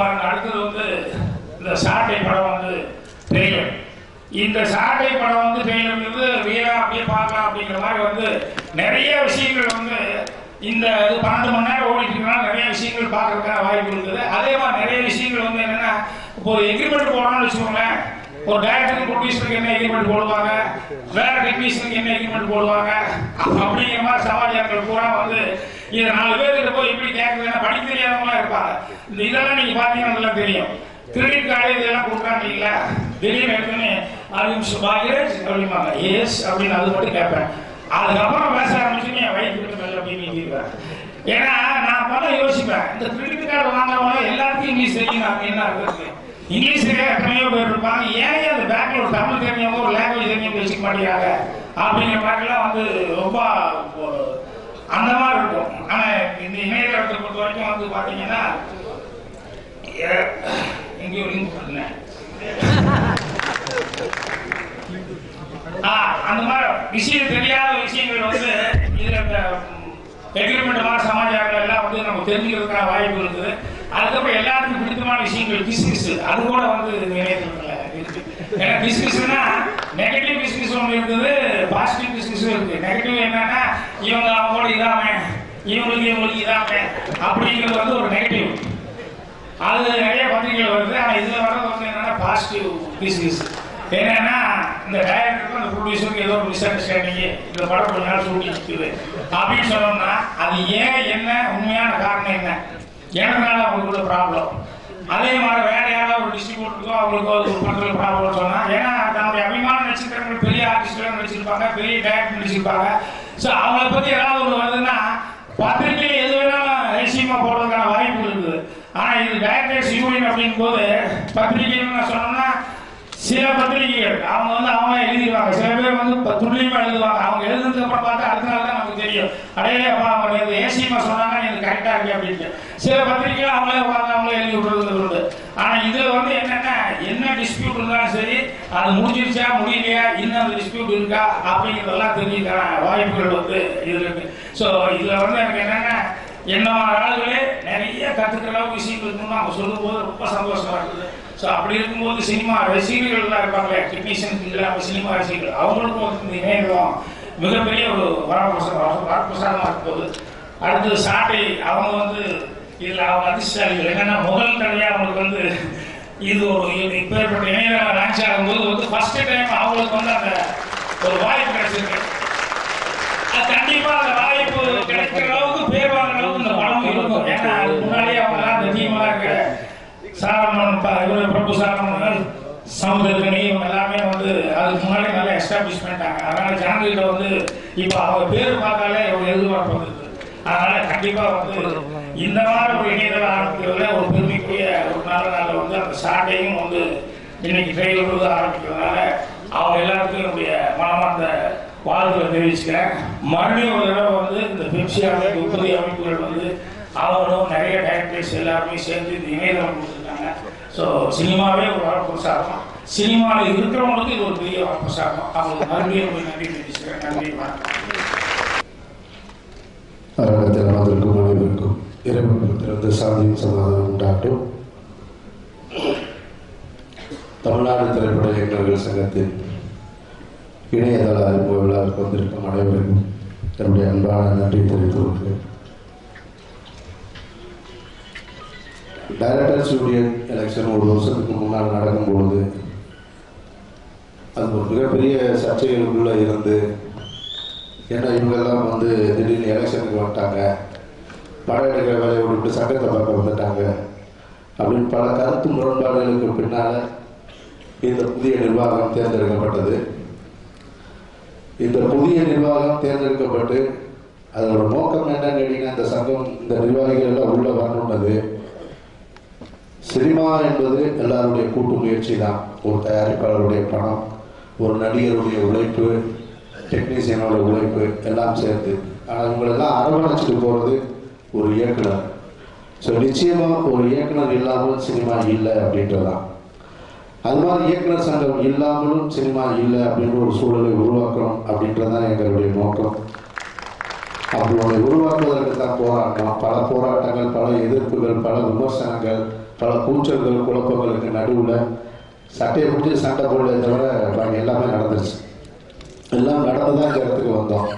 பாருங்க அடுத்தது வந்து இந்த சாட்டை படம் வந்து பெரியர் இந்த சாட்டை படம் வந்து பெரியங்கிறது வீரா அப்படியே பார்க்கலாம் அப்படிங்கிற மாதிரி வந்து நிறைய விஷயங்கள் வந்து இந்த இது பன்னெண்டு மணி நேரம் ஓடிட்டு இருக்கனால நிறைய விஷயங்கள் பார்க்கறதுக்கான வாய்ப்பு இருக்குது அதே மாதிரி நிறைய விஷயங்கள் வந்து என்னன்னா இப்போ ஒரு எக்ரிமெண்ட் போடணும்னு வச்சுக்கோங்களேன் ஒரு டேரக்டருக்கு ப்ரொடியூசருக்கு என்ன எக்ரிமெண்ட் போடுவாங்க வேற டெக்னீஷியனுக்கு என்ன எக்ரிமெண்ட் போடுவாங்க அப்படிங்கிற மாதிரி சமாச்சாரங்கள் பூரா வந்து இது நாலு பேர் கிட்ட போய் எப்படி கேட்குதுன்னா படிக்க தெரியாதவங்களா இருப்பாங்க இந்த இதெல்லாம் நீங்க பாத்தீங்கன்னா நல்லா தெரியும் கிரெடிட் கார்டு இதெல்லாம் கொடுக்குறாங்களா திடீர்னு எடுத்தோன்னே அது நிமிஷம் பாக்கிறேன் அப்படிம்பாங்க எஸ் அப்படின்னு அது மட்டும் கேட்பேன் அதுக்கப்புறம் பேச ஆரம்பிச்சுன்னு என் வயிற்று விட்டு மேல அப்படின்னு நீட்டிடுவேன் ஏன்னா நான் பல யோசிப்பேன் இந்த கிரெடிட் கார்டு வாங்குறவங்க எல்லாத்துக்கும் இங்கிலீஷ் தெரியும் நான் என்ன இருக்குது இங்கிலீஷ்ல எத்தனையோ பேர் இருப்பாங்க ஏன் அந்த பேக்ல ஒரு தமிழ் தெரிஞ்சவங்க ஒரு லாங்குவேஜ் தெரிஞ்சவங்க வச்சுக்க மாட்டேங்கிறாங்க அப்படிங்கிற மாதிரிலாம் வந்து ரொம்ப ஒரு அந்த மாதிரி இருக்கும் ஆனா இந்த இணையதளத்தை பொறுத்த வரைக்கும் வந்து பாத்தீங்கன்னா எ- எங்கேயோ லிங்க் பண்ணேன் ஆ, அந்த மாதிரி விஷயம் தெரியாத விஷயங்கள் வந்து இதுல இந்த எக்ரிமெண்ட் மாதிரி சமாச்சாரங்கள் எல்லாம் வந்து நம்ம தெரிஞ்சுக்கிறதுக்கான வாய்ப்பு இருக்குது அதுக்கப்புறம் எல்லாருக்கும் பிடித்தமான விஷயங்கள் பிசினஸ் அது கூட வந்து இணையதளத்துல இருக்கு ஏன்னா பிசினஸ்னா நெகட்டிவ் பிசினஸ் ஒன்று இருக்குது பாசிட்டிவ் பிசினஸும் இருக்கு நெகட்டிவ் என்னன்னா இவங்க அவங்களோட இதாம இவங்களுக்கு இவங்களுக்கு இதாம அப்படிங்கிறது வந்து ஒரு நெகட்டிவ் அது நிறைய பத்திரிகைகள் வருது ஆனா இதுல வர்றது வந்து என்னன்னா பாசிட்டிவ் பிசினஸ் என்னன்னா இந்த டைரக்டருக்கும் அந்த ப்ரொடியூசருக்கு ஏதோ ஒரு மிஸ் அண்டர்ஸ்டாண்டிங் இந்த படம் கொஞ்ச நாள் சூடி நிற்குது அப்படின்னு சொன்னோம்னா அது ஏன் என்ன உண்மையான காரணம் என்ன எனக்குனால அவங்களுக்குள்ள ப்ராப்ளம் அதே மாதிரி வேற யாராவது ஒரு டிஸ்ட்ரிபியூட்டருக்கோ அவங்களுக்கோ ஒரு படத்துல ப்ராப்ளம் சொன்னா ஏன்னா தன்னுடைய அபிமான நடிச்சிருக்கிறவங்க பெரிய ஆர்டிஸ்ட்லாம் நடிச்சிருப்பாங்க பெரிய டைரக்டர் நடிச்சிருப்பாங்க ஸோ அவங்கள பத்தி ஏதாவது ஒன்று வருதுன்னா பத்திரிகையில் எது வேணாலும் ரகசியமா போடுறதுக்கான வாய்ப்பு இருக்குது ஆனா இது டைரக்டர்ஸ் யூனியன் அப்படிங்கும் போது பத்திரிகைன்னு நான் சொன்னோம்னா சில பத்திரிகைகள் அவங்க வந்து அவங்க எழுதிடுவாங்க சில பேர் வந்து ப- துல்லியமா எழுதுவாங்க அவங்க எழுதுனதுக்கு அப்புறம் பார்த்தா அடுத்த நாள் தான் நமக்கு தெரியும் அடையே அப்பா அவங்க இது ஏசியமா சொன்னாங்க இது கரெக்டா இருக்கு அப்படின்ட்டு சில பத்திரிகைகள் அவங்களே உட்காந்து அவங்களே எழுதி விடுறது உண்டு ஆனா இதுல வந்து என்னன்னா என்ன டிஸ்பியூட் இருந்தாலும் சரி அது முடிஞ்சிருச்சா முடியலையா இன்னும் அந்த டிஸ்பியூட் இருக்கா அப்படிங்கிறதெல்லாம் தெரிஞ்சுக்கிற வாய்ப்புகள் வந்து இதுல இருக்கு ஸோ இதுல வந்து எனக்கு என்னன்னா என்ன ஆளுகளே நிறைய கத்துக்கிற அளவுக்கு விஷயங்கள் இருக்குன்னு அவங்க சொல்லும்போது ரொம்ப சந்தோஷமா இருக்குது ஸோ அப்படி இருக்கும்போது சினிமா ரசிகர்கள்லாம் இருப்பாங்களே டெக்னீஷியன் இல்லாமல் சினிமா ரசிகர்கள் அவங்களுக்கும் வந்து இந்த இணையதளம் மிகப்பெரிய ஒரு வரப்பிரசாதம் வரப்பிரசாதமாக இருக்க போகுது அடுத்து சாட்டை அவங்க வந்து இதில் அவங்க அதிர்ஷ்டாளிகள் என்னன்னா முதல் தடவையாக அவங்களுக்கு வந்து இது ஒரு இப்பேற்பட்ட இணையதளம் லான்ச் ஆகும்போது வந்து ஃபர்ஸ்ட் டைம் அவங்களுக்கு வந்து அந்த ஒரு வாய்ப்பு கிடைச்சிருக்கு அது கண்டிப்பா அந்த வாய்ப்பு கிடைக்கிற அளவுக்கு பேர் வாங்குற அளவுக்கு இந்த படம் இருக்கும் ஏன்னா அதுக்கு முன்னாடியே அவங்க எல்லாம் இந்த டீம் எல்லாம் இருக்க சாரமன் ப- இவரு பிரபு சாரமன் சமுதிரகனி இவங்க எல்லாமே வந்து அதுக்கு முன்னாடி நல்லா எஸ்டாப்ளிஷ் பண்ணிட்டாங்க அதனால ஜனங்கள்கிட்ட வந்து இப்போ அவங்க பேர் பார்த்தாலே ஒரு எதிர்பார்ப்பு வந்துருக்கு அதனால கண்டிப்பா வந்து இந்த மாதிரி ஒரு இணையதளம் ஆரம்பிக்கிறதுல ஒரு பெருமைக்குரிய ஒரு நல்ல நாள் வந்து அந்த சாட்டையும் வந்து இன்னைக்கு ட்ரெயிலர் வந்து ஆரம்பிக்கிறதுனால அவங்க எல்லாருக்கும் என்னுடைய மனமார்ந்த வாழ்த்துக்களை தெரிவிச்சுக்கிறேன் மறுபடியும் ஒரு தடவை வந்து இந்த பெப்சி அமைப்பு புதிய அமைப்புகள் வந்து அவங்களும் நிறைய டைரக்டர்ஸ் எல்லாருமே சேர்ந்து இந்த இணையதளம் கொடுத்துருக்காங்க ஸோ சினிமாவே ஒரு வரப்பிரசாதம் சினிமாவில் இருக்கிறவங்களுக்கு இது ஒரு பெரிய வரப்பிரசாதம் அவங்களுக்கு மறுபடியும் ஒரு நன்றி தெரிவிச்சுக்கிறேன் நன்றி வணக்கம் அரங்கத்தில் அமர்ந்திருக்கும் அனைவருக்கும் இறைவன் திறந்த சாந்தியும் சமாதானம் உண்டாட்டும் தமிழ்நாடு திரைப்பட இயக்குநர்கள் சங்கத்தின் இணையதள அறிமுக விழாவிற்கு வந்திருக்கும் அனைவருக்கும் என்னுடைய அன்பான நன்றி தெரிவித்துக் கொள்கிறேன் டைரக்டர்ஸ் யூனியன் எலெக்ஷன் ஒரு வருஷத்துக்கு முன்னால் நடக்கும்பொழுது அது ஒரு மிகப்பெரிய சர்ச்சைகளுக்குள்ள இருந்து ஏன்னா இவங்கெல்லாம் வந்து திடீர்னு எலெக்ஷனுக்கு வந்துட்டாங்க படம் எடுக்கிற வேலையை விட்டு சட்டத்தை பார்க்க வந்துட்டாங்க அப்படின்னு பல கருத்து முரண்பாடுகளுக்கு பின்னால இந்த புதிய நிர்வாகம் தேர்ந்தெடுக்கப்பட்டது இந்த புதிய நிர்வாகம் தேர்ந்தெடுக்கப்பட்டு அதோட நோக்கம் என்னன்னு கேட்டீங்கன்னா இந்த சங்கம் இந்த நிர்வாகிகள் எல்லாம் உள்ள வரணுன்னது சினிமா என்பது எல்லாருடைய கூட்டு முயற்சி தான் ஒரு தயாரிப்பாளருடைய பணம் ஒரு நடிகருடைய உழைப்பு டெக்னீசியனோட உழைப்பு எல்லாம் சேர்த்து ஆனால் இவங்களெல்லாம் அரவணைச்சிட்டு போகிறது ஒரு இயக்குனர் ஸோ நிச்சயமாக ஒரு இயக்குனர் இல்லாமல் சினிமா இல்லை அப்படின்றதான் அது மாதிரி இயக்குனர் சங்கம் இல்லாமலும் சினிமா இல்லை அப்படின்ற ஒரு சூழலை உருவாக்கணும் அப்படின்றதான் எங்களுடைய நோக்கம் அப்படி ஒன்றை உருவாக்குவதற்கு தான் போராட்டம் பல போராட்டங்கள் பல எதிர்ப்புகள் பல விமர்சனங்கள் பல கூச்சல்கள் குழப்பங்களுக்கு நடுவில் சட்டையை பிடிச்சி சண்டை போடல தவிர பாக்கி எல்லாமே நடந்துருச்சு எல்லாம் நடந்து தான் இந்த இடத்துக்கு வந்தோம்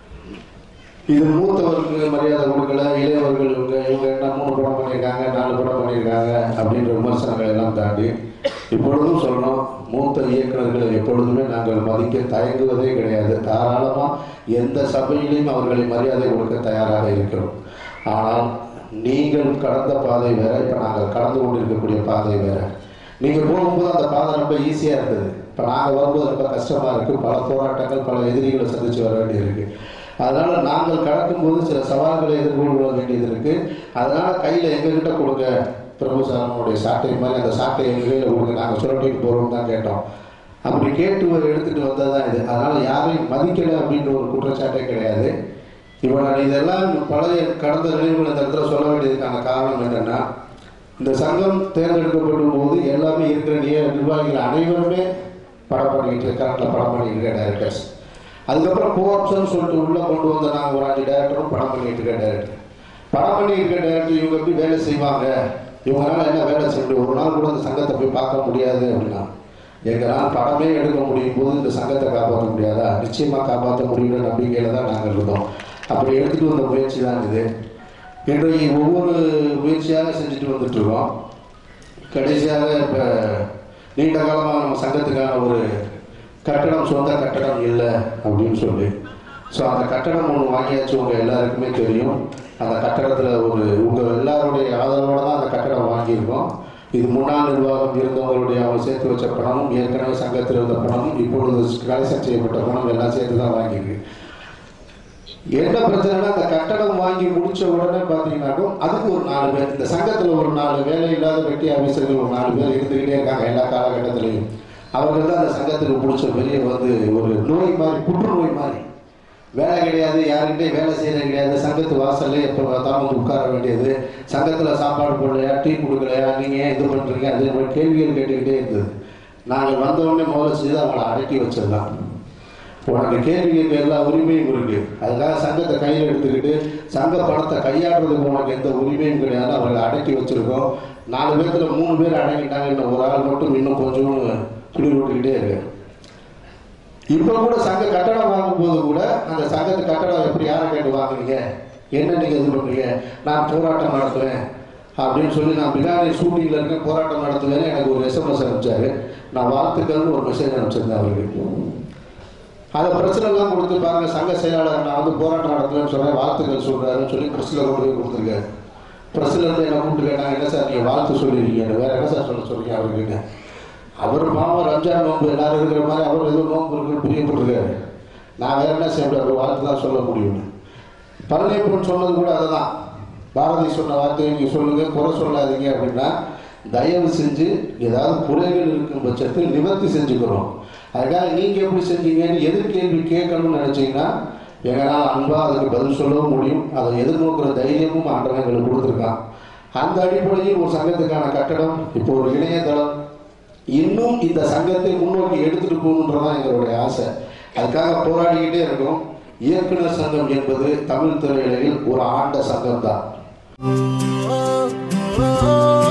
இது மூத்தவருக்கு மரியாதை கொடுக்கல இளையவர்கள் இவங்க இவங்க என்ன மூணு படம் பண்ணியிருக்காங்க நாலு படம் பண்ணியிருக்காங்க அப்படின்ற விமர்சனங்கள் எல்லாம் தாண்டி இப்பொழுதும் சொல்லணும் மூத்த இயக்குநர்களை எப்பொழுதுமே நாங்கள் மதிக்க தயங்குவதே கிடையாது தாராளமாக எந்த சபையிலையும் அவர்களை மரியாதை கொடுக்க தயாராக இருக்கிறோம் ஆனால் நீங்கள் கடந்த பாதை வேற இப்போ நாங்கள் கடந்து கொண்டிருக்கக்கூடிய பாதை வேற நீங்கள் போகும்போது அந்த பாதை ரொம்ப ஈஸியாக இருந்தது இப்போ நாங்கள் வரும்போது ரொம்ப கஷ்டமாக இருக்குது பல போராட்டங்கள் பல எதிரிகளை சந்திச்சு வர வேண்டியிருக்கு அதனால நாங்கள் கடக்கும்போது சில சவால்களை எதிர்கொள்ள வேண்டியது இருக்கு அதனால கையில் எங்ககிட்ட கொடுங்க பிரபு சாரனுடைய சாட்டை மாதிரி அந்த சாட்டை எங்க கையில் கொடுங்க நாங்கள் சுரட்டிட்டு போகிறோம் தான் கேட்டோம் அப்படி கேட்டு ஒரு எடுத்துட்டு வந்தது தான் இது அதனால யாரையும் மதிக்கலை அப்படின்ற ஒரு குற்றச்சாட்டே கிடையாது இப்போ நான் இதெல்லாம் பழைய கடந்த நினைவுகள் இந்த இடத்துல சொல்ல வேண்டியதுக்கான காரணம் என்னன்னா இந்த சங்கம் தேர்ந்தெடுக்கப்படும் போது எல்லாமே இருக்கிற நிய- நிர்வாகிகள் அனைவருமே படம் பண்ணிக்கிட்டு கரெக்டாக படம் பண்ணிக்கிட்டு இருக்க டைரக்டர்ஸ் அதுக்கப்புறம் கோஆப்ஷன் சொல்லிட்டு உள்ள கொண்டு வந்த நாங்கள் ஒரு அஞ்சு டேரக்டரும் படம் பண்ணிட்டு இருக்க டேரக்டர் படம் பண்ணிட்டு இருக்க டேரக்டர் இவங்க எப்படி வேலை செய்வாங்க இவங்களால என்ன வேலை செய்ய முடியும் ஒரு நாள் கூட அந்த சங்கத்தை போய் பார்க்க முடியாது அப்படின்னா எங்களால் படமே எடுக்க முடியும் போது இந்த சங்கத்தை காப்பாற்ற முடியாதா நிச்சயமா காப்பாற்ற முடியும்ன்ற நம்பிக்கையில தான் நாங்கள் இருந்தோம் அப்படி எடுத்துட்டு வந்த முயற்சி தான் இது இன்றைக்கு ஒவ்வொரு முயற்சியாக செஞ்சுட்டு வந்துட்டு இருக்கோம் கடைசியாக இப்போ நீண்ட காலமாக நம்ம சங்கத்துக்கான ஒரு கட்டடம் சொந்த கட்டடம் இல்லை அப்படின்னு சொல்லி ஸோ அந்த கட்டடம் ஒன்று வாங்கியாச்சு உங்கள் எல்லாருக்குமே தெரியும் அந்த கட்டடத்தில் ஒரு உங்கள் எல்லாருடைய ஆதரவோட தான் அந்த கட்டடம் வாங்கியிருக்கோம் இது முன்னாள் நிர்வாகம் இருந்தவங்களுடைய அவங்க சேர்த்து வச்ச பணமும் ஏற்கனவே சங்கத்தில் இருந்த பணமும் இப்பொழுது கலெக்ஷன் செய்யப்பட்ட பணம் எல்லாம் சேர்த்து தான் வாங்கியிருக்கு என்ன பிரச்சனைனா அந்த கட்டடம் வாங்கி முடிச்ச உடனே பார்த்தீங்கன்னாக்கும் அதுக்கு ஒரு நாலு பேர் இந்த சங்கத்தில் ஒரு நாலு வேலை இல்லாத வெட்டி ஆஃபீஸர்கள் ஒரு நாலு பேர் இருந்துக்கிட்டே இருக்காங்க எல்லா காலகட்டத்திலையும் அவர்கள் தான் அந்த சங்கத்துக்கு பிடிச்ச வெளியே வந்து ஒரு நோய் மாதிரி புற்றுநோய் மாதிரி வேலை கிடையாது யாருக்கிட்டையும் வேலை செய்யறது கிடையாது சங்கத்து வாசல்ல எப்போ பார்த்தாலும் வந்து உட்கார வேண்டியது சங்கத்தில் சாப்பாடு போடலையா டீ கொடுக்கலையா நீங்கள் ஏன் இது பண்ணுறீங்க அது மாதிரி கேள்விகள் கேட்டுக்கிட்டே இருந்தது நாங்கள் வந்த உடனே முதல்ல செய்து அவங்கள அடக்கி வச்சிடலாம் உனக்கு கேள்வி கேட்க எல்லா உரிமையும் இருக்கு அதுக்காக சங்கத்தை கையில் எடுத்துக்கிட்டு சங்க பணத்தை கையாடுறதுக்கு உனக்கு எந்த உரிமையும் கிடையாது அவர்களை அடக்கி வச்சிருக்கோம் நாலு பேர்த்துல மூணு பேர் அடங்கிட்டாங்க இன்னும் ஒரு ஆள் மட்டும் இன்னும் கொஞ்சம் குடி விட்டுக்கிட்டே இருக்கு இப்போ கூட சங்க கட்டடம் வாங்கும்போது கூட அந்த சங்கத்து கட்டடம் எப்படி யாரை கேட்டு வாங்குனீங்க என்ன நீங்க இது பண்றீங்க நான் போராட்டம் நடத்துவேன் அப்படின்னு சொல்லி நான் பின்னாடி ஷூட்டிங்ல இருக்கேன் போராட்டம் நடத்துவேன்னு எனக்கு ஒரு எஸ்எம்எஸ் அனுப்பிச்சாரு நான் வாழ்த்துக்கள்னு ஒரு மெசேஜ் அனுப்பிச்சிருந்தேன் அவருக்கு அதை பிரச்சனை எல்லாம் கொடுத்து பாருங்க சங்க செயலாளர் நான் வந்து போராட்டம் நடத்துவேன்னு சொன்னேன் வாழ்த்துக்கள் சொல்றாருன்னு சொல்லி பிரஸ்ல கொண்டு போய் கொடுத்துருக்காரு பிரஸ்ல இருந்து என்ன கூப்பிட்டு கேட்டாங்க என்ன சார் நீங்க வாழ்த்து சொல்லிருக்கீங்க வேற என்ன சார் சொல்ல சொல்றீங்க அவருக்கு அவர் பாவம் ரம்ஜான் நோன்பு எல்லாரும் இருக்கிற மாதிரி அவர் ஏதோ நோன்பு இருக்கு பிரியப்பட்டிருக்காரு நான் வேற என்ன செய்ய முடியாது வாழ்த்து தான் சொல்ல முடியும் பழனியப்பன் சொன்னது கூட அதுதான் பாரதி சொன்ன வார்த்தையை நீங்க சொல்லுங்க குறை சொல்லாதீங்க அப்படின்னா தயவு செஞ்சு ஏதாவது குறைகள் இருக்கும் பட்சத்தில் நிவர்த்தி செஞ்சுக்கிறோம் அதுக்காக நீங்க எப்படி செஞ்சீங்கன்னு எதிர்கேள்வி கேட்கணும்னு நினைச்சீங்கன்னா எங்களால் அன்பா அதுக்கு பதில் சொல்லவும் முடியும் அதை எதிர்நோக்கிற தைரியமும் ஆண்டவன் எங்களுக்கு கொடுத்துருக்கான் அந்த அடிப்படையில் ஒரு சங்கத்துக்கான கட்டடம் இப்போ ஒரு இணையதளம் இன்னும் இந்த சங்கத்தை முன்னோக்கி எடுத்துட்டு போகணுன்றதான் எங்களுடைய ஆசை அதுக்காக போராடிக்கிட்டே இருக்கோம் இயக்குனர் சங்கம் என்பது தமிழ் திரையுலகில் ஒரு ஆண்ட சங்கம் தான் oh, oh, oh.